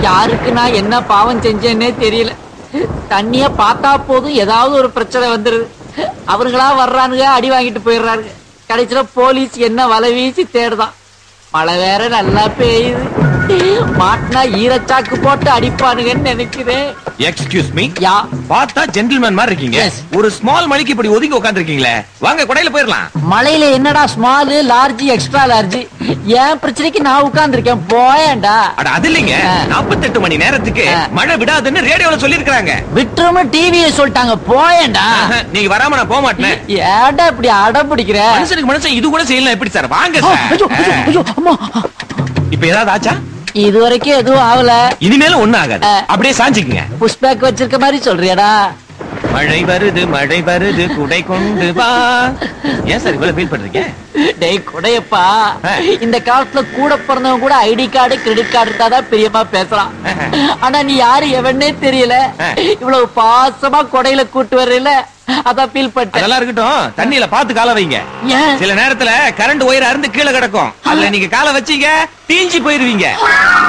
யாருக்கு நான் என்ன பாவம் செஞ்சேன்னே தெரியல தண்ணிய பார்த்தா போதும் ஏதாவது ஒரு பிரச்சனை வந்துருது அவருங்களா வர்றானுங்க அடி வாங்கிட்டு போயிடுறாருங்க கடைசியில போலீஸ் என்ன வலை வீசி தேடுதான் மழை வேற நல்லா பெய்யுது மாட்டினா ஈரச்சாக்கு போட்டு அடிப்பானுங்கன்னு நினைக்கிறேன் எக்ஸ்கியூஸ் மீ யா பார்த்தா ஜென்டில்மேன் மாதிரி இருக்கீங்க Yes. ஒரு ஸ்மால் மணிக்கு இப்படி ஒதுங்கி உட்காந்துருக்கீங்களே வாங்க கொடையில போயிடலாம் மலையில என்னடா ஸ்மாலு லார்ஜ் எக்ஸ்ட்ரா லார்ஜ் என் பிரச்சனைக்கு நான் உட்கார்ந்திருக்கேன் போயேன்டா அட அது இல்லைங்க ஆ. 48 மணி நேரத்துக்கு ஆ. மழை விடாதுன்னு ரேடியோல சொல்லிருக்காங்க விட்டுருமு டிவியை சொல்லிட்டாங்க போயேன்டா நீங்க வராம நான் போக மாட்டேன் ஏன்டா இப்படி அடம் பிடிக்கிற மனுஷனுக்கு மனுஷன் இது கூட செய்யலாம் எப்படி சார் வாங்க ஓ, சார் ஐயோ, ஐயோ, ஐயோ, அம்மா. இப்ப ஏதாவது ஆச்சா இது வரைக்கும் எதுவும் ஆகல இனிமேலும் ஒண்ணும் ஆகாது ஆ. அப்படியே சாஞ்சுக்குங்க புஷ்பேக் வச்சிருக்க மாதிரி சொல்றியாடா மழை வருது மழை வருது குடை கொண்டு வா ஏன் சார் இவ்வளவு ஃபீல் பண்றீங்க டேய் குடையப்பா ஆ. இந்த காலத்துல கூட பிறந்தவங்க கூட ஐடி கார்டு கிரெடிட் கார்டு இருந்தாதான் பிரியமா பேசலாம் ஆனா நீ யாரு எவனே தெரியல ஆ. இவ்வளவு பாசமா கொடையில கூட்டு வர்றல அதான் ஃபீல் பண்ணிட்டேன் அதெல்லாம் இருக்கட்டும் தண்ணியில பார்த்து கால வைங்க ஏன் சில நேரத்துல கரண்ட் ஒயர் அருந்து கீழே கிடக்கும் அதுல நீங்க காலை வச்சீங்க தீஞ்சு போயிருவீங்க